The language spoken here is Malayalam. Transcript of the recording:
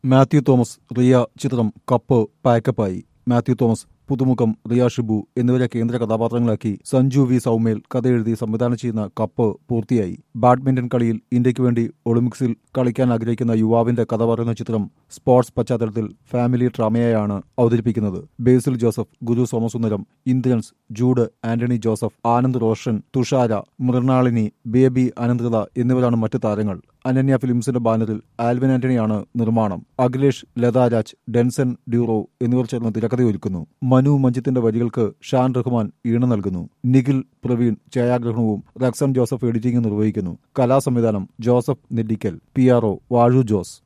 മാത്യു തോമസ് റിയ ചിത്രം കപ്പ് പാക്കപ്പായി മാത്യു തോമസ് പുതുമുഖം റിയ ഷിബു എന്നിവരെ കേന്ദ്ര കഥാപാത്രങ്ങളാക്കി സഞ്ജു വി സൗമേൽ കഥയെഴുതി സംവിധാനം ചെയ്യുന്ന കപ്പ് പൂർത്തിയായി ബാഡ്മിന്റൺ കളിയിൽ ഇന്ത്യക്ക് വേണ്ടി ഒളിമ്പിക്സിൽ കളിക്കാൻ ആഗ്രഹിക്കുന്ന യുവാവിന്റെ കഥ പറയുന്ന ചിത്രം സ്പോർട്സ് പശ്ചാത്തലത്തിൽ ഫാമിലി ഡ്രാമയായാണ് അവതരിപ്പിക്കുന്നത് ബേസിൽ ജോസഫ് ഗുരു സോമസുന്ദരം ഇന്ദ്രൻസ് ജൂഡ് ആന്റണി ജോസഫ് ആനന്ദ് റോഷൻ തുഷാര മൃണാളിനി ബേബി അനന്തൃത എന്നിവരാണ് മറ്റ് താരങ്ങൾ അനന്യ ഫിലിംസിന്റെ ബാനറിൽ ആൽവിൻ ആന്റണിയാണ് നിർമ്മാണം അഖിലേഷ് ലതാരാജ് ഡെൻസൻ ഡ്യൂറോ എന്നിവർ ചേർന്ന് തിരക്കഥയൊരുക്കുന്നു മനു മഞ്ജിത്തിന്റെ വരികൾക്ക് ഷാൻ റഹ്മാൻ ഈണം നൽകുന്നു നിഖിൽ പ്രവീൺ ഛായാഗ്രഹണവും റക്സൺ ജോസഫ് എഡിറ്റിംഗ് നിർവഹിക്കുന്നു കലാസംവിധാനം Joseph Nellikkal P R O Vazhu Jose